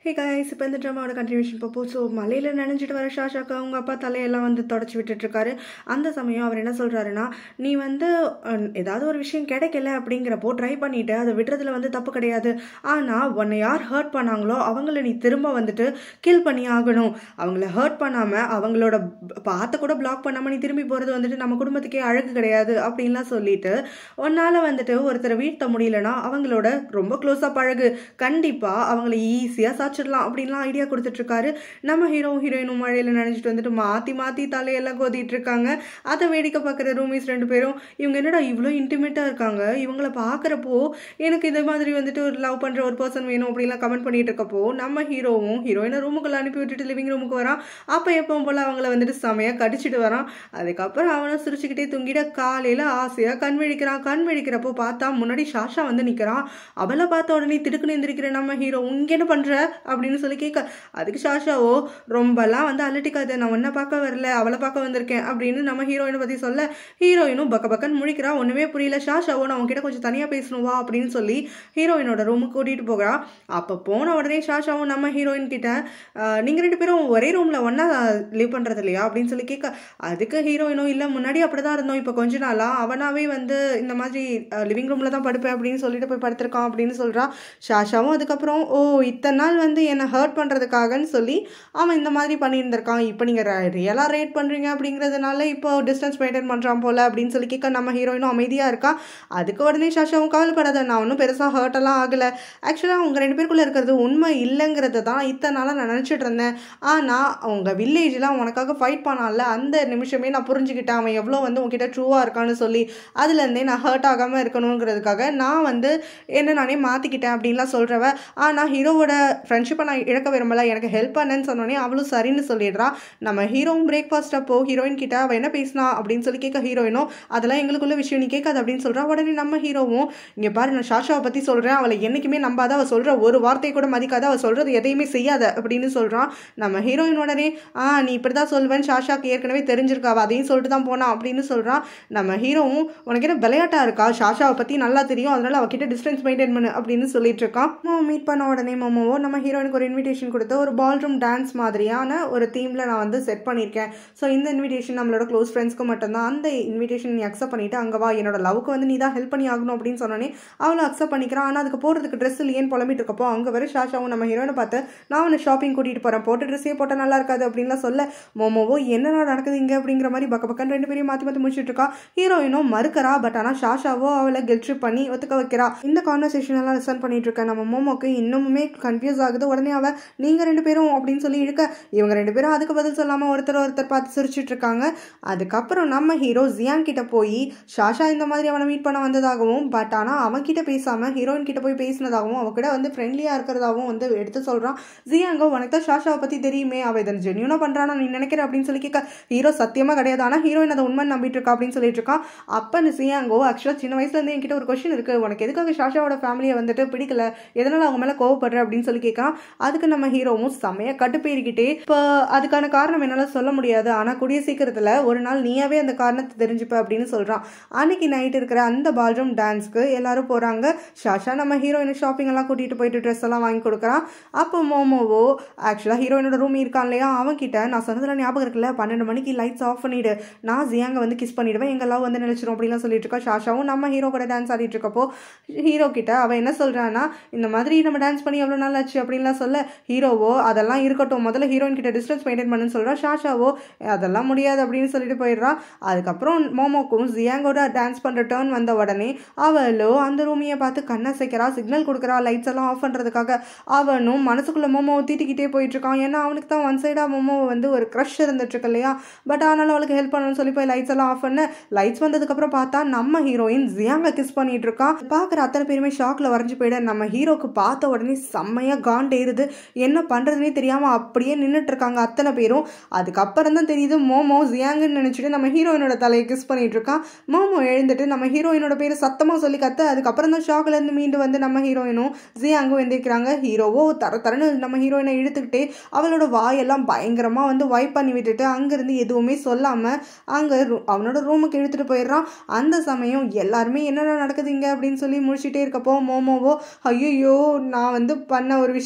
hey guys இப்போ இந்த ட்ராமாவோட continuation பார்ப்போம் ஸோ மலையில் நினைஞ்சிட்டு வர ஷாஷாக்கு அவங்க அப்பா தலையெல்லாம் வந்து தொடச்சி விட்டுட்ருக்காரு அந்த சமயம் அவர் என்ன சொல்கிறாருன்னா நீ வந்து அஹ், ஏதாவது ஒரு விஷயம் கிடைக்கல அப்படிங்கிறப்போ ட்ரை பண்ணிட்டு அதை விடுறதுல வந்து தப்பு கிடையாது ஆனால் உன்னை யார் ஹர்ட் பண்ணாங்களோ அவங்கள நீ திரும்ப வந்துட்டு கில் பண்ணி ஆகணும் அவங்கள ஹர்ட் பண்ணாமல் அவங்களோட பார்த்த கூட பிளாக் பண்ணாமல் நீ திரும்பி போகிறது வந்துட்டு நம்ம குடும்பத்துக்கே அழகு கிடையாது அப்படின்லாம் சொல்லிட்டு உன்னால் வந்துட்டு ஒருத்தரை வீழ்த்த முடியலன்னா அவங்களோட ரொம்ப க்ளோஸாக பழகு கண்டிப்பாக அவங்கள ஈஸியாக சாச்சிடலாம் அப்படின்லாம் ஐடியா கொடுத்துட்ருக்காரு நம்ம ஹீரோ ஹீரோயினும் மழையில் நினைச்சிட்டு வந்துட்டு மாற்றி மாற்றி தலையெல்லாம் கோதிட்டு இருக்காங்க அதை வேடிக்கை பார்க்குற ரூமிஸ் ரெண்டு பேரும் இவங்க என்னடா இவ்வளோ இன்டிமேட்டாக இருக்காங்க இவங்கள பார்க்குறப்போ எனக்கு இந்த மாதிரி வந்துட்டு ஒரு லவ் பண்ணுற ஒரு பர்சன் வேணும் அப்படின்லாம் கமெண்ட் பண்ணிட்டு இருக்கப்போ நம்ம ஹீரோவும் ஹீரோயினை ரூமுக்குள்ள அனுப்பி விட்டுட்டு லிவிங் ரூமுக்கு வரான் அப்போ எப்பவும் போல் அவங்கள வந்துட்டு செமையாக கடிச்சிட்டு வரான் அதுக்கப்புறம் அவனை சிரிச்சுக்கிட்டே தூங்கிட காலையில் ஆசையாக கண் விழிக்கிறான் கண் விழிக்கிறப்போ பார்த்தா முன்னாடி ஷாஷா வந்து நிற்கிறான் அவளை பார்த்த உடனே திடுக்குன்னு எந்திரிக்கிற நம்ம ஹீரோ இங்கே என்ன பண்ணுற அப்படின்னு சொல்லி கேட்க அதுக்கு ஷாஷாவோ ரொம்பலாம் வந்து அலட்டிக்காத நான் உன்னை பார்க்க வரல அவளை பார்க்க வந்திருக்கேன் அப்படின்னு நம்ம ஹீரோயினை பற்றி சொல்ல ஹீரோயினும் பக்க பக்கன்னு முழிக்கிறா ஒன்றுமே புரியல ஷாஷாவோ நான் உன்கிட்ட கொஞ்சம் தனியாக பேசணும் வா அப்படின்னு சொல்லி ஹீரோயினோட ரூமுக்கு கூட்டிகிட்டு போகிறா அப்போ போன உடனே ஷாஷாவும் நம்ம ஹீரோயின் கிட்ட நீங்கள் ரெண்டு பேரும் ஒரே ரூமில் ஒன்றா லிவ் பண்ணுறது இல்லையா அப்படின்னு சொல்லி கேட்க அதுக்கு ஹீரோயினும் இல்லை முன்னாடி அப்படி தான் இருந்தோம் இப்போ கொஞ்ச நாளாக அவனாவே வந்து இந்த மாதிரி லிவிங் ரூமில் தான் படுப்பேன் அப்படின்னு சொல்லிட்டு போய் படுத்திருக்கான் அப்படின்னு சொல்கிறா ஷாஷாவும் அதுக்கப்புறம் ஓ இத்தனை நாள் வந்து என்னை ஹர்ட் பண்ணுறதுக்காகன்னு சொல்லி அவன் இந்த மாதிரி பண்ணியிருந்திருக்கான் இப்போ நீங்கள் ரியலாக ரேட் பண்ணுறீங்க அப்படிங்கிறதுனால இப்போ டிஸ்டன்ஸ் மெயின்டைன் பண்ணுறான் போல அப்படின்னு சொல்லி கேட்க நம்ம ஹீரோயினும் அமைதியாக இருக்கா அதுக்கு உடனே ஷாஷாவும் கவலைப்படாத நான் ஒன்றும் பெருசாக ஹர்ட் எல்லாம் ஆகலை ஆக்சுவலாக அவங்க ரெண்டு பேருக்குள்ளே இருக்கிறது உண்மை இல்லைங்கிறது தான் இத்தனை நாளாக நான் நினச்சிட்டு இருந்தேன் ஆனால் அவங்க வில்லேஜில் உனக்காக ஃபைட் பண்ணான்ல அந்த நிமிஷமே நான் புரிஞ்சுக்கிட்டேன் அவன் எவ்வளோ வந்து உன்கிட்ட ட்ரூவாக இருக்கான்னு சொல்லி அதுலேருந்தே நான் ஹர்ட் ஆகாமல் இருக்கணுங்கிறதுக்காக நான் வந்து என்ன நானே மாற்றிக்கிட்டேன் அப்படின்லாம் சொல்கிறவ ஆனால் ஹீரோவோட ஃப்ரெண்ட்ஷிப்பை நான் இழக்க விரும்பல எனக்கு ஹெல்ப் பண்ணேன்னு சொன்னோடனே அவளும் சரின்னு சொல்லிடுறா நம்ம ஹீரோவும் பிரேக்ஃபாஸ்ட் அப்போ ஹீரோயின் கிட்ட அவள் என்ன பேசினா அப்படின்னு சொல்லி கேட்க ஹீரோயினும் அதெல்லாம் எங்களுக்குள்ள விஷயம் நீ கேட்காது அப்படின்னு சொல்கிறா உடனே நம்ம ஹீரோவும் இங்கே பாரு நான் ஷாஷாவை பற்றி சொல்கிறேன் அவளை என்றைக்குமே நம்பாத அவள் சொல்கிற ஒரு வார்த்தையை கூட மதிக்காத அவள் சொல்கிறது எதையுமே செய்யாத அப்படின்னு சொல்கிறான் நம்ம ஹீரோயின் உடனே ஆ நீ இப்படி தான் சொல்வேன் ஷாஷாக்கு ஏற்கனவே தெரிஞ்சிருக்கா அவள் அதையும் சொல்லிட்டு தான் போனான் அப்படின்னு சொல்கிறான் நம்ம ஹீரோவும் உனக்கு என்ன விளையாட்டாக இருக்கா ஷாஷாவை பற்றி நல்லா தெரியும் அதனால அவகிட்ட டிஸ்டன்ஸ் மெயின்டைன் பண்ணு அப்படின்னு சொல்லிட்டு இருக்கான் மீட் பண்ண உடனே மோமோவோ நம்ம ஹீரோயினுக்கு ஒரு இன்விடேஷன் கொடுத்து ஒரு பால் ரூம் டான்ஸ் மாதிரியான ஒரு தீமில் நான் வந்து செட் பண்ணியிருக்கேன் ஸோ இந்த இன்விடேஷன் நம்மளோட க்ளோஸ் ஃப்ரெண்ட்ஸ்க்கு மட்டும்தான் அந்த இன்விடேஷன் நீ அக்செப்ட் பண்ணிட்டு அங்கே வா என்னோட லவ்க்கு வந்து நீ தான் ஹெல்ப் பண்ணி ஆகணும் அப்படின்னு சொன்னோன்னே அவளை அக்செப்ட் பண்ணிக்கிறான் ஆனால் அதுக்கு போகிறதுக்கு ட்ரெஸ் இல்லையேன்னு புலம்பிட்டு இருக்கப்போ அங்கே வர ஷாஷாவும் நம்ம ஹீரோனை பார்த்து நான் உன்னை ஷாப்பிங் கூட்டிகிட்டு போகிறேன் போட்ட ட்ரெஸ்ஸே போட்டால் நல்லா இருக்காது அப்படின்லாம் சொல்ல மோமோவோ என்னடா நடக்குது இங்கே அப்படிங்கிற மாதிரி பக்க பக்கம் ரெண்டு பேரையும் மாற்றி மாற்றி முடிச்சுட்டு இருக்கா ஹீரோயினும் மறுக்கிறா பட் ஆனால் ஷாஷாவோ அவளை கெல் ட்ரிப் பண்ணி ஒத்துக்க வைக்கிறா இந்த கான்வர்சேஷன் எல்லாம் லிசன் பண்ணிட்டு இருக்க நம்ம மோமோக்கு இன்னுமுமே கன்ஃபியூஸ் ஆகுது உடனே அவ நீங்கள் ரெண்டு பேரும் அப்படின்னு சொல்லி இழுக்க இவங்க ரெண்டு பேரும் அதுக்கு பதில் சொல்லாமல் ஒருத்தர் ஒருத்தர் பார்த்து சிரிச்சிட்டு இருக்காங்க அதுக்கப்புறம் நம்ம ஹீரோ ஜியான் கிட்ட போய் ஷாஷா இந்த மாதிரி அவனை மீட் பண்ண வந்ததாகவும் பட் ஆனால் அவன் கிட்ட பேசாமல் ஹீரோயின் கிட்ட போய் பேசினதாகவும் அவ கூட வந்து ஃப்ரெண்ட்லியாக இருக்கிறதாகவும் வந்து எடுத்து சொல்கிறான் ஜியாங்கோ உனக்கு தான் ஷாஷாவை பற்றி தெரியுமே அவள் இதை ஜென்யூனாக பண்ணுறானா நீ நினைக்கிற அப்படின்னு சொல்லி கேட்க ஹீரோ சத்தியமாக கிடையாது ஆனால் ஹீரோயின் அதை உண்மை நம்பிட்டு இருக்கா அப்படின்னு சொல்லிட்டு இருக்கான் அப்போ ஜியாங்கோ ஆக்சுவலாக சின்ன வயசுலேருந்து என்கிட்ட ஒரு கொஷின் இருக்குது உனக்கு எதுக்காக ஷாஷாவோட ஃபேமிலியை வந்துட்டு பிடிக்கல எதனால் அவங்க மேலே கோவப்படுற அப்படின்னு சொல்லி கேட்கான் அதுக்கு நம்ம ஹீரோவும் செம்மையாக கட்டுப்பேறிக்கிட்டே இப்போ அதுக்கான காரணம் என்னால் சொல்ல முடியாது ஆனால் கூடிய சீக்கிரத்தில் ஒரு நாள் நீயாவே அந்த காரணத்தை தெரிஞ்சுப்ப அப்படின்னு சொல்கிறான் அன்னைக்கு நைட் இருக்கிற அந்த பால்ரூம் டான்ஸ்க்கு எல்லாரும் போகிறாங்க ஷாஷா நம்ம ஹீரோயின் ஷாப்பிங் எல்லாம் கூட்டிகிட்டு போயிட்டு ட்ரெஸ் எல்லாம் வாங்கி கொடுக்குறான் அப்போ மோமோவோ ஆக்சுவலாக ஹீரோயினோட ரூம் இருக்கான் இல்லையா அவன்கிட்ட நான் சொன்னதில் ஞாபகம் இருக்குல்ல பன்னெண்டு மணிக்கு லைட்ஸ் ஆஃப் பண்ணிவிடு நான் ஜியாங்க வந்து கிஸ் பண்ணிவிடுவேன் எங்கள் லவ் வந்து நினைச்சிரும் அப்படிலாம் சொல்லிட்டு இருக்கா ஷாஷாவும் நம்ம ஹீரோ கூட டான்ஸ் ஆடிட்டு இருக்கப்போ ஹீரோ கிட்ட அவன் என்ன சொல்கிறான்னா இந்த மாதிரி நம்ம டான்ஸ் பண்ணி எவ்வளோ நாள் ஆச்சு அப்படின்லாம் சொல்ல ஹீரோவோ அதெல்லாம் இருக்கட்டும் முதல்ல ஹீரோயின் கிட்ட டிஸ்டன்ஸ் மெயின்டைன் பண்ணுன்னு சொல்கிறா ஷாஷாவோ அதெல்லாம் முடியாது அப்படின்னு சொல்லிட்டு போயிடுறா அதுக்கப்புறம் மோமோக்கும் ஜியாங்கோட டான்ஸ் பண்ணுற டேர்ன் வந்த உடனே அவளோ அந்த ரூமியை பார்த்து கண்ணசைக்கிறா சிக்னல் கொடுக்குறா லைட்ஸ் எல்லாம் ஆஃப் பண்ணுறதுக்காக அவனும் மனசுக்குள்ளே மோமோவை தீட்டிக்கிட்டே போயிட்டு இருக்கான் ஏன்னா அவனுக்கு தான் ஒன் சைடாக மோமோவை வந்து ஒரு க்ரஷ் இருந்துட்டு இருக்கு இல்லையா பட் ஆனாலும் அவளுக்கு ஹெல்ப் பண்ணணும்னு சொல்லி போய் லைட்ஸ் எல்லாம் ஆஃப் பண்ண லைட்ஸ் வந்ததுக்கப்புறம் பார்த்தா நம்ம ஹீரோயின் ஜியாங்க கிஸ் பண்ணிட்டு இருக்கான் பார்க்குற அத்தனை பேருமே ஷாக்கில் வரைஞ்சு போயிட நம்ம ஹீரோக்கு பார்த்த உடனே செம்மையாக காண்ட் ஏறுது என்ன பண்ணுறதுனே தெரியாமல் அப்படியே நின்றுட்டு இருக்காங்க அத்தனை பேரும் அதுக்கப்புறம் தான் தெரியுது மோமோ ஜியாங்குன்னு நினச்சிட்டு நம்ம ஹீரோயினோட தலையை கிஸ் பண்ணிட்டு இருக்கான் மோமோ எழுந்துட்டு நம்ம ஹீரோயினோட பேர் சத்தமாக சொல்லி கத்த அதுக்கப்புறம் தான் ஷாக்ல இருந்து மீண்டு வந்து நம்ம ஹீரோயினும் ஜியாங்கும் எந்திரிக்கிறாங்க ஹீரோவோ தர தரன்னு நம்ம ஹீரோயினை இழுத்துக்கிட்டே அவளோட வாயெல்லாம் பயங்கரமாக வந்து வைப் பண்ணி விட்டுட்டு அங்கேருந்து எதுவுமே சொல்லாமல் அங்கே அவனோட ரூமுக்கு இழுத்துட்டு போயிடுறான் அந்த சமயம் எல்லாருமே என்னென்ன நடக்குது இங்க அப்படின்னு சொல்லி முடிச்சுட்டே இருக்கப்போ மோமோவோ ஐயோ நான் வந்து பண்ண ஒரு விஷயம்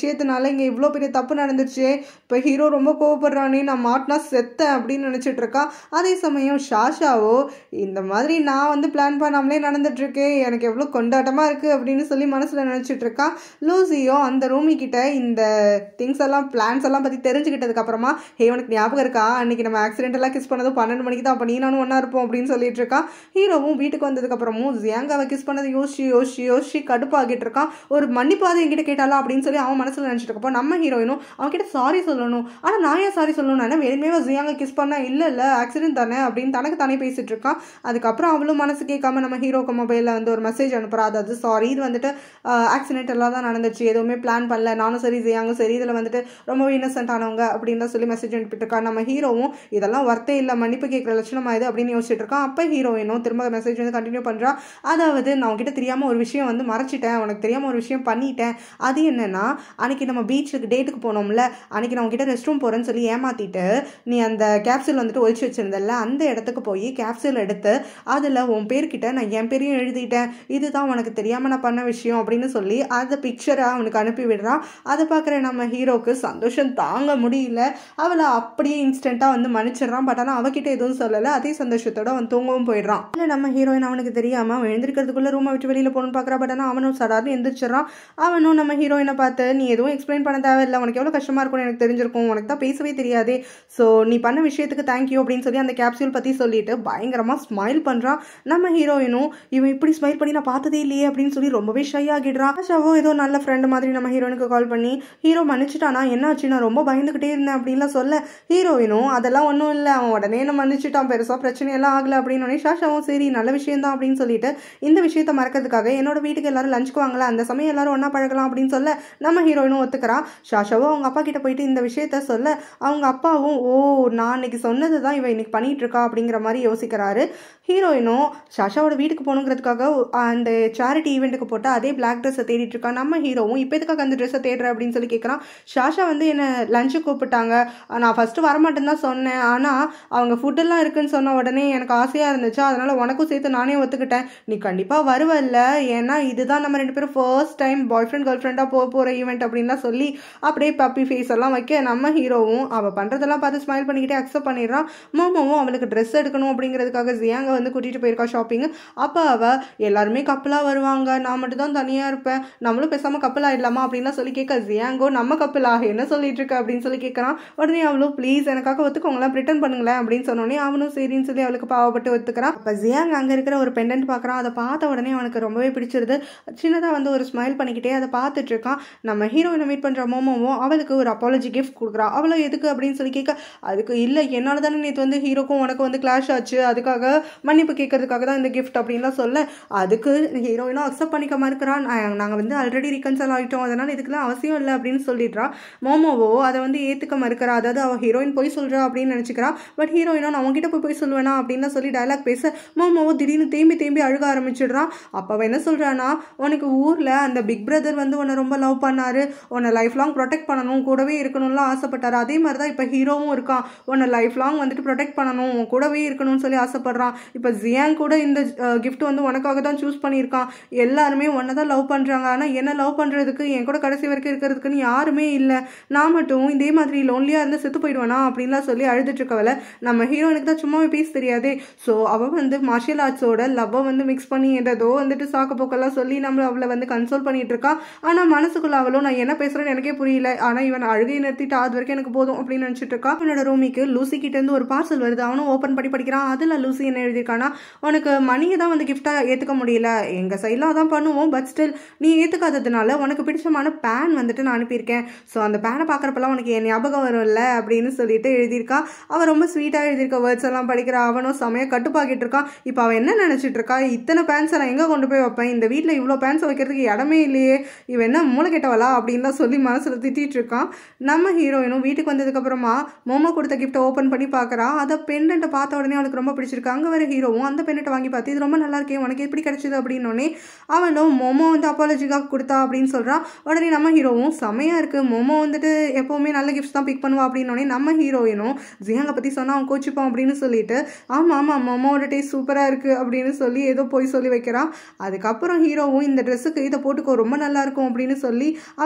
விஷயத்தினால இங்கே இவ்வளோ பெரிய தப்பு நடந்துச்சு இப்போ ஹீரோ ரொம்ப கோவப்படுறானே நான் மாட்டினா செத்தேன் அப்படின்னு நினச்சிட்டு இருக்கா அதே சமயம் ஷாஷாவோ இந்த மாதிரி நான் வந்து பிளான் பண்ணாமலே நடந்துட்டுருக்கு எனக்கு எவ்வளோ கொண்டாட்டமாக இருக்குது அப்படின்னு சொல்லி மனசில் நினச்சிட்டு இருக்கா லூசியோ அந்த ரூமி கிட்ட இந்த திங்ஸ் எல்லாம் பிளான்ஸ் எல்லாம் பற்றி தெரிஞ்சுக்கிட்டதுக்கு அப்புறமா ஹே உனக்கு ஞாபகம் இருக்கா அன்னைக்கு நம்ம ஆக்சிடென்ட் எல்லாம் கிஸ் பண்ணது பன்னெண்டு மணிக்கு தான் அப்போ நீ நானும் ஒன்றா இருப்போம் அப்படின்னு சொல்லிட்டு இருக்கா ஹீரோவும் வீட்டுக்கு வந்ததுக்கப்புறமும் ஜியாங்காவை கிஸ் பண்ணது யோசிச்சு யோசிச்சு யோசிச்சு கடுப்பாகிட்டு இருக்கான் ஒரு மன்னிப்பாவது என்கிட்ட கேட்டாலா அப்படின்னு சொல்லி அவன் மனசில் நினச்சிட்டு இருக்கப்போ நம்ம ஹீரோயினும் அவன்கிட்ட சாரி சொல்லணும் ஆனால் நான் ஏன் சாரி சொல்லணும் நான் வேணுமே ஜியாங்க கிஸ் பண்ண இல்லை இல்லை ஆக்சிடென்ட் தானே அப்படின்னு தனக்கு தானே பேசிட்டு இருக்கான் அதுக்கப்புறம் அவளும் மனசு கேட்காம நம்ம ஹீரோக்கு மொபைலில் வந்து ஒரு மெசேஜ் அனுப்புறா அதாவது சாரி இது வந்துட்டு ஆக்சிடென்ட் எல்லாம் தான் நடந்துச்சு எதுவுமே பிளான் பண்ணல நானும் சரி ஜியாங்கும் சரி இதில் வந்துட்டு ரொம்பவே இன்னசென்ட் ஆனவங்க அப்படின்னு தான் சொல்லி மெசேஜ் அனுப்பிட்டு இருக்கா நம்ம ஹீரோவும் இதெல்லாம் ஒர்த்தே இல்லை மன்னிப்பு கேட்குற லட்சணமா இது அப்படின்னு யோசிச்சுட்டு இருக்கான் அப்போ ஹீரோயினும் திரும்ப மெசேஜ் வந்து கண்டினியூ பண்ணுறா அதாவது நான் உங்ககிட்ட தெரியாமல் ஒரு விஷயம் வந்து மறைச்சிட்டேன் உனக்கு தெரியாமல் ஒரு விஷயம் பண்ணிட்டேன் அது என்னன்னா அன்னைக்கு நம்ம பீச்சுக்கு டேட்டுக்கு போனோம்ல அன்னைக்கு நான் உங்ககிட்ட ரெஸ்ட் ரூம் போகிறேன்னு சொல்லி ஏமாத்திட்டு நீ அந்த கேப்சூல் வந்துட்டு ஒழிச்சு வச்சிருந்தல அந்த இடத்துக்கு போய் கேப்சூல் எடுத்து அதில் உன் பேர்கிட்ட நான் என் பேரையும் எழுதிட்டேன் இதுதான் உனக்கு தெரியாமல் நான் பண்ண விஷயம் அப்படின்னு சொல்லி அந்த பிக்சரை அவனுக்கு அனுப்பி விடுறான் அதை பார்க்குற நம்ம ஹீரோக்கு சந்தோஷம் தாங்க முடியல அவளை அப்படியே இன்ஸ்டண்ட்டாக வந்து மன்னிச்சிடுறான் பட் ஆனால் அவகிட்ட எதுவும் சொல்லலை அதே சந்தோஷத்தோட அவன் தூங்கவும் போயிடுறான் இல்லை நம்ம ஹீரோயின் அவனுக்கு தெரியாமல் அவன் எழுந்திருக்கிறதுக்குள்ள ரூமை விட்டு வெளியில் போகணும்னு பார்க்குறா பட் ஆனால் அவனும் சடார்னு எந்திரிச்சிடறான் அவனும் நம்ம ஹீரோயினை பார்த்து நீ எதுவும் எக்ஸ்பிளைன் பண்ண தேவையில்லை உனக்கு எவ்வளோ கஷ்டமாக இருக்கும்னு எனக்கு தெரிஞ்சிருக்கும் உனக்கு தான் பேசவே தெரியாதே ஸோ நீ பண்ண விஷயத்துக்கு தேங்க்யூ அப்படின்னு சொல்லி அந்த கேப்சூல் பற்றி சொல்லிட்டு பயங்கரமாக ஸ்மைல் பண்ணுறான் நம்ம ஹீரோயினும் இவன் இப்படி ஸ்மைல் பண்ணி நான் பார்த்ததே இல்லையே அப்படின்னு சொல்லி ரொம்பவே ஷை ஆகிடுறான் ஆஷாவோ ஏதோ நல்ல ஃப்ரெண்டு மாதிரி நம்ம ஹீரோயினுக்கு கால் பண்ணி ஹீரோ மன்னிச்சிட்டானா என்னாச்சு நான் ரொம்ப பயந்துக்கிட்டே இருந்தேன் அப்படின்லாம் சொல்ல ஹீரோயினும் அதெல்லாம் ஒன்றும் இல்லை அவன் உடனே என்ன மன்னிச்சிட்டான் பெருசாக பிரச்சனையெல்லாம் ஆகலை அப்படின்னு ஷாஷாவும் சரி நல்ல விஷயம் தான் அப்படின்னு சொல்லிட்டு இந்த விஷயத்த மறக்கிறதுக்காக என்னோட வீட்டுக்கு எல்லாரும் லஞ்சுக்கு வாங்கல அந்த சமயம் எல்லாரும் ஒன்றா பழகலாம் அப்படின்னு சொல்ல நம்ம ஹீரோயினும் ஒத்துக்கிறா ஷாஷாவும் அவங்க அப்பா கிட்ட போயிட்டு இந்த விஷயத்த சொல்ல அவங்க அப்பாவும் ஓ நான் அன்னைக்கு சொன்னது தான் இவன் இன்னைக்கு பண்ணிட்டு இருக்கா அப்படிங்கிற மாதிரி யோசிக்கிறாரு ஹீரோயினும் ஷாஷாவோட வீட்டுக்கு போகணுங்கிறதுக்காக அந்த சேரிட்டி ஈவெண்ட்டுக்கு போட்டு அதே பிளாக் ட்ரெஸ்ஸை தேடிட்டு இருக்கா நம்ம ஹீரோவும் இப்போ எதுக்காக அந்த ட்ரெஸ்ஸை தேடுற அப்படின்னு சொல்லி கேட்குறான் ஷாஷா வந்து என்னை லஞ்சு கூப்பிட்டாங்க நான் ஃபஸ்ட்டு வரமாட்டேன்னு தான் சொன்னேன் ஆனால் அவங்க ஃபுட்டெல்லாம் இருக்குன்னு சொன்ன உடனே எனக்கு ஆசையாக இருந்துச்சு அதனால் உனக்கும் சேர்த்து நானே ஒத்துக்கிட்டேன் நீ கண்டிப்பாக வருவல்ல ஏன்னா இதுதான் நம்ம ரெண்டு பேரும் first time boy friend girl ஃப்ரெண்டாக போக போகிற ஈவெண்ட் அப்படின்லாம் சொல்லி அப்படியே பப்பி ஃபேஸ் எல்லாம் வைக்க நம்ம ஹீரோவும் அவள் பண்ணுறதெல்லாம் பார்த்து ஸ்மைல் பண்ணிக்கிட்டே அக்செப்ட் பண்ணிடுறான் மோமோவும் அவளுக்கு ட்ரெஸ் எடுக்கணும் அப்படிங்கிறதுக்காக ஜியாங்க வந்து கூட்டிகிட்டு போயிருக்கா ஷாப்பிங் அப்போ அவள் எல்லாருமே கப்பலாக வருவாங்க நான் மட்டும் தான் தனியாக இருப்பேன் நம்மளும் பேசாமல் கப்பல் ஆகிடலாமா அப்படின்லாம் சொல்லி கேட்க ஜியாங்கோ நம்ம கப்பலாக என்ன சொல்லிட்டு இருக்க அப்படின்னு சொல்லி கேட்குறான் உடனே அவளும் ப்ளீஸ் எனக்காக ஒத்துக்கோங்களேன் ரிட்டர்ன் பண்ணுங்களேன் அப்படின்னு சொன்னோடனே அவனும் சரின்னு சொல்லி அவளுக்கு பாவப்பட்டு ஒத்துக்கிறான் அப்போ ஜியாங் அங்கே இருக்கிற ஒரு பெண்டன்ட் பார்க்குறான் அதை பார்த்த உடனே அவனுக்கு ரொம்பவே பிடிச்சிருது சின்னதாக வந்து ஒரு ஸ்மைல் பண்ணிக்கிட்டே அதை பார்த்துட்டு இருக்கான் நம்ம ஹீரோயினை மீட் பண்ணுற மோமோவும் அவளுக்கு ஒரு அப்பாலஜி கிஃப்ட் கொடுக்குறா அவளை எதுக்கு அப்படின்னு சொல்லி கேட்க அதுக்கு இல்லை என்னால் தானே நேற்று வந்து ஹீரோக்கும் உனக்கு வந்து கிளாஷ் ஆச்சு அதுக்காக மன்னிப்பு கேட்கறதுக்காக தான் இந்த கிஃப்ட் அப்படின்லாம் சொல்ல அதுக்கு ஹீரோயினும் அக்செப்ட் பண்ணிக்க மறுக்கிறான் நாங்கள் வந்து ஆல்ரெடி ரிகன்சல் ஆகிட்டோம் அதனால் இதுக்கெல்லாம் அவசியம் இல்லை அப்படின்னு சொல்லிடுறா மோமோவோ அதை வந்து ஏற்றுக்க மறுக்கிறா அதாவது அவள் ஹீரோயின் போய் சொல்கிறா அப்படின்னு நினச்சிக்கிறா பட் ஹீரோயினோ நான் உங்ககிட்ட போய் போய் சொல்லுவேனா அப்படின்னு சொல்லி டைலாக் பேச மோமோவோ திடீர்னு தேம்பி தேம்பி அழுக ஆரம்பிச்சிடுறான் அப்போ அவன் என்ன சொல்கிறானா உனக்கு ஊரில் அந்த பிக் பிரதர் வந்து உன்னை ரொம்ப லவ் பண்ணாரு உன்னை லைஃப் லாங் ப்ரொடெக்ட் பண்ணணும் கூடவே இருக்கணும்லாம் ஆசைப்பட்டாரு அதே மாதிரி தான் இப்போ ஹீரோவும் இருக்கான் உன்னை லைஃப் லாங் வந்துட்டு ப்ரொடெக்ட் பண்ணணும் உன் கூடவே இருக்கணும்னு சொல்லி ஆசைப்படுறான் இப்போ ஜியாங் கூட இந்த கிஃப்ட் வந்து உனக்காக தான் சூஸ் பண்ணியிருக்கான் எல்லாருமே உன்னை தான் லவ் பண்ணுறாங்க ஆனால் என்ன லவ் பண்ணுறதுக்கு என் கூட கடைசி வரைக்கும் இருக்கிறதுக்குன்னு யாருமே இல்லை நான் மட்டும் இதே மாதிரி லோன்லியாக இருந்து செத்து போயிடுவேனா அப்படின்லாம் சொல்லி அழுதுட்டு இருக்கவள நம்ம ஹீரோயினுக்கு தான் சும்மாவே பேச தெரியாதே ஸோ அவள் வந்து மார்ஷியல் ஆர்ட்ஸோட லவ்வை வந்து மிக்ஸ் பண்ணி ஏதோ வந்துட்டு சாக்கு போக்கெல்லாம் சொல்லி நம்ம அவளை வந்து கன்சோல் பண்ணிட்டு இருக்கா ஆனால் மனசுக்குள்ள அவளும் நான் என்ன பேசுறேன்னு எனக்கே புரியல ஆனால் இவன் அழுகையை நிறுத்திட்டு அது வரைக்கும் எனக்கு போதும் அப்படின்னு நினச்சிட்டு இருக்கா அவனோட ரூமிக்கு லூசி கிட்ட இருந்து ஒரு பார்சல் வருது அவனும் ஓப்பன் பண்ணி படிக்கிறான் அதில் லூசி என்ன எழுதியிருக்கானா உனக்கு மணியை தான் வந்து கிஃப்டாக ஏற்றுக்க முடியல எங்கள் சைடில் அதான் பண்ணுவோம் பட் ஸ்டில் நீ ஏற்றுக்காததுனால உனக்கு பிடிச்சமான பேன் வந்துட்டு நான் அனுப்பியிருக்கேன் ஸோ அந்த பேனை பார்க்குறப்பெல்லாம் உனக்கு என் ஞாபகம் வரும்ல அப்படின்னு சொல்லிட்டு எழுதியிருக்கா அவன் ரொம்ப ஸ்வீட்டாக எழுதியிருக்க வேர்ட்ஸ் எல்லாம் படிக்கிற அவனும் செமையாக கட்டுப்பாக்கிட்டு இருக்கான் இப்போ அவன் என்ன நினச்சிட்டு இருக்கா இத்தனை பேன்ஸை நான் எங்கே கொண்டு போய் வைப்பேன் இந்த வீட்டில் இவ்வளோ பேன்ஸை வைக்கிறதுக்கு இடமே இல்லையே இவன் என்ன மூளை கெட்டவளா அப்படின்லாம் சொல்லி மனசில் திட்டிட்டு இருக்கான் நம்ம ஹீரோயினும் வீட்டுக்கு வந்ததுக்கப்புறமா மோமோ கொடுத்த கிஃப்ட்டை ஓப்பன் பண்ணி பார்க்குறா அதை பெண்டன்ட்டை பார்த்த உடனே அவனுக்கு ரொம்ப பிடிச்சிருக்கு அங்கே வர ஹீரோவும் அந்த பெண்டன்ட்டை வாங்கி பார்த்து இது ரொம்ப நல்லா இருக்கே உனக்கு எப்படி கிடைச்சது அப்படின்னோடனே அவனும் மோமோ வந்து அப்பாலஜிக்காக கொடுத்தா அப்படின்னு சொல்கிறான் உடனே நம்ம ஹீரோவும் செமையாக இருக்குது மோமோ வந்துட்டு எப்போவுமே நல்ல கிஃப்ட்ஸ் தான் பிக் பண்ணுவா அப்படின்னோடனே நம்ம ஹீரோயினும் ஜியாங்கை பற்றி சொன்னால் அவன் கோச்சிப்பான் அப்படின்னு சொல்லிட்டு ஆமாம் ஆமாம் மோமோட டேஸ்ட் சூப்பராக இருக்குது அப்படின்னு சொல்லி ஏதோ போய் சொல்லி வைக்கிறான் அதுக்கப்புறம் ஹீரோவும் இந்த ட்ரெஸ்ஸுக்கு இதை போட்டுக்கோ ரொம்ப நல்லா இருக்கும் அப்படின்னு சொல்லி அவங்க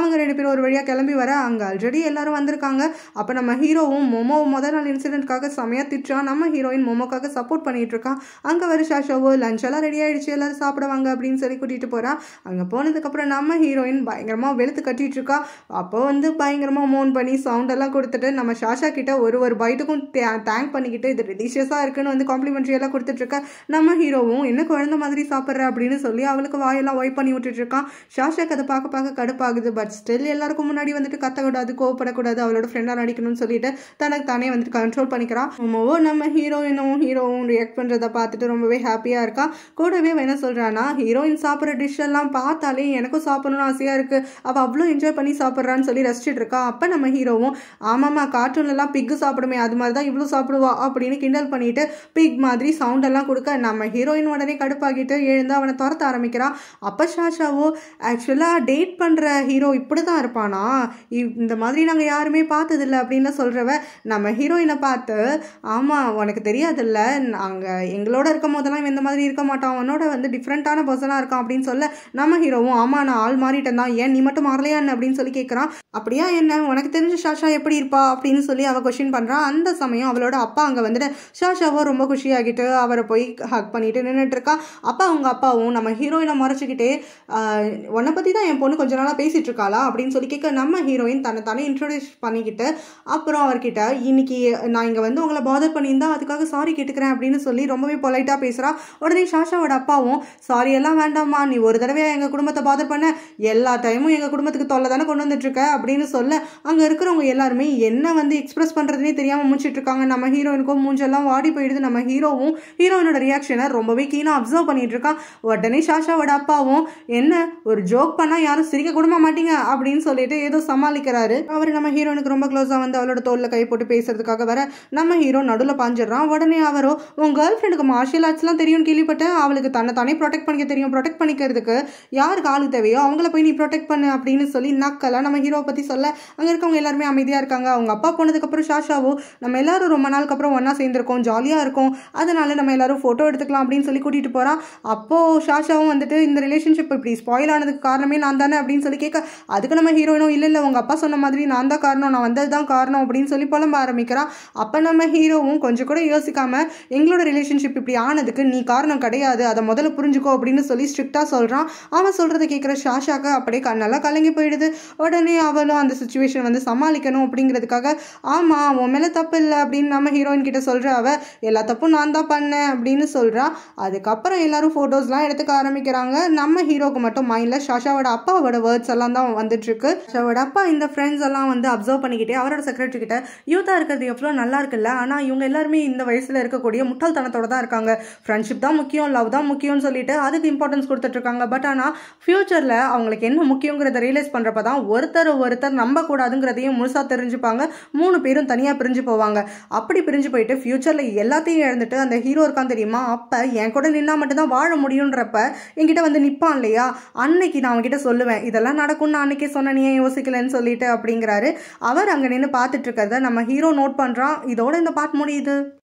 அவங்க ரெண்டு பேரும் ஒரு வழியாக கிளம்பி வர அங்கே ஆல்ரெடி எல்லாரும் வந்திருக்காங்க அப்போ நம்ம ஹீரோவும் மொமோ முதல் நாள் இன்சிடென்ட்காக செமையாக திட்டுறான் நம்ம ஹீரோயின் மொமோக்காக சப்போர்ட் பண்ணிட்டு இருக்கான் அங்கே வர ஷாஷோவோ லஞ்ச் எல்லாம் ரெடி ஆயிடுச்சு எல்லாரும் சாப்பிடுவாங்க அப்படின்னு சொல்லி கூட்டிகிட்டு போறா அங்கே போனதுக்கப்புறம் நம்ம ஹீரோயின் பயங்கரமாக வெளுத்து கட்டிட்டு இருக்கா அப்போ வந்து பயங்கரமாக மோன் பண்ணி சவுண்ட் எல்லாம் கொடுத்துட்டு நம்ம ஷாஷா கிட்ட ஒரு ஒரு பைட்டுக்கும் தேங்க் பண்ணிக்கிட்டு இது டெலிஷியஸாக இருக்குன்னு வந்து காம்ப்ளிமெண்ட்ரி எல்லாம் கொடுத்துட்டு இருக்கா நம்ம ஹீரோவும் என்ன குழந்தை மாதிரி சாப்பிட்ற அப்படின்னு சொல்லி அவளுக்கு வாயெல்லாம் ஒய்ப் பண்ணி விட்டுட்டு இருக்கான் ஷாஷாக்கு அதை பார்க்க பார்க்க கடுப்பாகுது பட் ஸ்டில் எல்லாருக்கும் முன்னாடி வந்துட்டு கத்தக்கூடாது கோவப்படக்கூடாது அவளோட ஃப்ரெண்டாக நடிக்கணும்னு சொல்லிட்டு தனக்கு தானே வந்துட்டு கண்ட்ரோல் பண்ணிக்கிறான் ரொம்பவோ நம்ம ஹீரோயினும் ஹீரோவும் ரியாக்ட் பண்ணுறதை பார்த்துட்டு ரொம்பவே ஹாப்பியாக இருக்கா கூடவே அவ என்ன சொல்கிறான்னா ஹீரோயின் சாப்பிட்ற டிஷ் எல்லாம் பார்த்தாலே எனக்கும் சாப்பிடணும்னு ஆசையாக இருக்குது அவள் அவ்வளோ என்ஜாய் பண்ணி சாப்பிட்றான்னு சொல்லி ரசிச்சிட்டு இருக்கா அப்போ நம்ம ஹீரோவும் ஆமாம்மா கார்ட்டூன்லலாம் பிக்கு சாப்பிடுமே அது மாதிரி தான் இவ்வளோ சாப்பிடுவா அப்படின்னு கிண்டல் பண்ணிட்டு பிக் மாதிரி சவுண்ட் எல்லாம் கொடுக்க நம்ம ஹீரோயின் உடனே கடுப்பாகிட்டு எழுந்து அவனை துரத்த ஆரம்பிக்கிறான் அப்போ ஷாஷாவோ ஆக்சுவலாக டேட் பண்ணுற ஹீரோ இப்படி தான் இருப்பானா இவ்- இந்த மாதிரி நாங்கள் யாருமே பார்த்ததில்ல அப்படின்னு சொல்கிறவ நம்ம ஹீரோயினை பார்த்து ஆமாம் உனக்கு தெரியாதுல்ல நாங்கள் எங்களோட இருக்கும் போதெல்லாம் இவன் இந்த மாதிரி இருக்க மாட்டான் அவனோட வந்து டிஃப்ரெண்ட்டான பர்சனாக இருக்கான் அப்படின்னு சொல்ல நம்ம ஹீரோவும் ஆமாம் நான் ஆள் மாறிட்டேன் தான் ஏன் நீ மட்டும் மாறலையான்னு அப்படின்னு சொல்லி கேட்குறான் அப்படியா என்ன உனக்கு தெரிஞ்ச ஷாஷா எப்படி இருப்பா அப்படின்னு சொல்லி அவள் கொஷின் பண்ணுறான் அந்த சமயம் அவளோட அப்பா அங்கே வந்துட்டு ஷாஷாவோ ரொம்ப குஷியாகிட்டு அவரை போய் ஹக் பண்ணிட்டு நின்றுட்டு இருக்கா அப்பா அவங்க அப்பாவும் நம்ம ஹீரோயினை மறைச்சிக்கிட்டே ஆஹ், உன்னை பற்றி தான் என் பொண்ணு கொஞ்ச நாளாக பேசிட்டு இருக்காளா அப்படின்னு சொல்லி கேட்க நம்ம ஹீரோயின் தன்னை தானே இன்ட்ரோடியூஸ் பண்ணிக்கிட்டு அப்புறம் அவர்கிட்ட இன்னைக்கு நான் இங்கே வந்து உங்களை பாதர் பண்ணியிருந்தா அதுக்காக சாரி கேட்டுக்கிறேன் அப்படின்னு சொல்லி ரொம்பவே பொலைட்டாக பேசுகிறா உடனே ஷாஷாவோட அப்பாவும் சாரி எல்லாம் வேண்டாம்மா நீ ஒரு தடவை எங்கள் குடும்பத்தை பாதர் பண்ண எல்லா டைமும் எங்கள் குடும்பத்துக்கு தொல்லை தானே கொண்டு வந்துட்டு இருக்க அப்படின்னு சொல்ல அங்கே இருக்கிறவங்க எல்லாருமே என்ன வந்து எக்ஸ்பிரஸ் பண்ணுறதுனே தெரியாமல் முடிச்சிட்டு இருக்காங்க நம்ம ஹீரோயினுக்கும் மூஞ்செல்லாம் வாடி போயிடுது நம்ம ஹீரோவும் ஹீரோயினோட ரியாக்ஷனை ரொம்பவே கீனாக அப்சர்வ் பண்ணிட்டு இருக்கான் உடனே ஷாஷாவோட அப்பாவும் என்ன ஒரு ஜோக் பண்ணால் யாரும் சிரிக்க கூட மாட்டீங்க அப்படின்னு சொல்லிட்டு ஏதோ சமாளிக்கிறாரு அவர் நம்ம ஹீரோனுக்கு ரொம்ப க்ளோஸாக வந்து அவளோட தோளில் கை போட்டு பேசுறதுக்காக வர நம்ம ஹீரோ நடுவில் பாஞ்சிடுறான் உடனே அவரோ உன் கேர்ள் ஃப்ரெண்டுக்கு மார்ஷியல் ஆர்ட்ஸ்லாம் தெரியும் கேள்விப்பட்டேன் அவளுக்கு தன்னை தானே ப்ரொடெக்ட் பண்ணிக்க தெரியும் ப்ரொடெக்ட் பண்ணிக்கிறதுக்கு யாருக்கு ஆளுக்கு தேவையோ அவங்கள போய் நீ ப்ரொடெக்ட் பண்ணு அப்படின்னு சொல்லி நக்கலா நம்ம ஹீரோ பற்றி சொல்ல அங்கே இருக்கவங்க எல்லாருமே அமைதியாக இருக்காங்க அவங்க அப்பா போனதுக்கப்புறம் ஷாஷாவோ நம்ம எல்லாரும் ரொம்ப நாளுக்கு அப்புறம் ஒன்றா சேர்ந்துருக்கோம் ஜாலியாக இருக்கும் அதனால நம்ம எல்லாரும் ஃபோட்டோ எடுத்துக்கலாம் அப்படின்னு சொல்லி கூட்டிகிட்டு போகிறான் அப்போது ஷாஷாவும் வந்துட்டு இந்த ரிலேஷன்ஷிப் இப்படி ஸ்பாயில் ஆனதுக்கு காரணமே நான் தானே அப்படின்னு சொல்லி கேட்க அதுக்கு நம்ம ஹீரோயினும் இல்லை இல்லை உங்கள் அப்பா சொன்ன மாதிரி நான் தான் காரணம் நான் வந்தது தான் காரணம் அப்படின்னு சொல்லி புலம்ப ஆரம்பிக்கிறான் அப்போ நம்ம ஹீரோவும் கொஞ்சம் கூட யோசிக்காம எங்களோட ரிலேஷன்ஷிப் இப்படி ஆனதுக்கு நீ காரணம் கிடையாது அதை முதல்ல புரிஞ்சுக்கோ அப்படின்னு சொல்லி ஸ்ட்ரிக்டாக சொல்கிறான் அவன் சொல்கிறத கேட்குற ஷாஷாக்கு அப்படியே கண்ணெல்லாம் கலங்கி போயிடுது உடனே அவளும் அந்த சுச்சுவேஷன் வந்து சமாளிக்கணும் அப்படிங்கிறதுக்காக ஆமாம் உன் மேலே தப்பு இல்லை அப்படின்னு நம்ம ஹீரோயின் கிட்ட சொல்கிற அவ எல்லா தப்பும் நான் தான் பண்ணேன் அப்படின்னு சொல்கிறா அதுக்கப்புறம் எல்லாரும் ஃபோட்டோஸ்லாம் எடுத்துக்க ஆரம்பிக்கிறாங்க நம்ம ஹீரோக்கு மட்டும் மைண்டில் ஷாஷாவோட அப்பாவோட வேர்ட்ஸ் எல்லாம் தான் வந்துட்டு இருக்கு ஷாஷாவோட அப்பா இந்த ஃப்ரெண்ட்ஸ் எல்லாம் வந்து அப்சர்வ் பண்ணிக்கிட்டே அவரோட செக்ரட்டரி கிட்ட யூத்தாக இருக்கிறது எவ்வளோ நல்லா இருக்குல்ல ஆனால் இவங்க எல்லாருமே இந்த வயசில் இருக்கக்கூடிய முட்டாள்தனத்தோட தான் இருக்காங்க ஃப்ரெண்ட்ஷிப் தான் முக்கியம் லவ் தான் முக்கியம்னு சொல்லிட்டு அதுக்கு இம்பார்ட்டன்ஸ் கொடுத்துட்டு இருக்காங்க பட் ஆனால் ஃப்யூச்சரில் அவங்களுக்கு என்ன முக்கியங்கிறத ரியலைஸ் பண்ணுறப்ப தான் ஒருத்தர் ஒருத்தர் நம்பக்கூடாதுங்கிறதையும் முழுசாக தெரிஞ்சுப்பாங்க மூணு பேரும் தனியாக பிரிஞ்சு போவாங்க அப்படி பிரிஞ்சு போயிட்டு ஃப்யூச்சரில் எல்லாத்தையும் இழந்துட்டு அந்த ஹீரோ இருக்கான் தெரியுமா அப்போ என் கூட நின்னா மட்டும்தான் வாழ முடியுன்றப்ப என்கிட்ட வந்து நிற்பான் இல்லையா அன்னைக்கு நான் அவன்கிட்ட சொல்லுவேன் இதெல்லாம் நடக்கும்னு அன்னைக்கே சொன்ன நீ ஏன் யோசிக்கலன்னு சொல்லிட்டு அப்படிங்கிறாரு அவர் அங்கே நின்று பார்த்துட்டு இருக்கிறத நம்ம ஹீரோ நோட் பண்ணுறான் இதோட இந்த பாட்டு முடியுது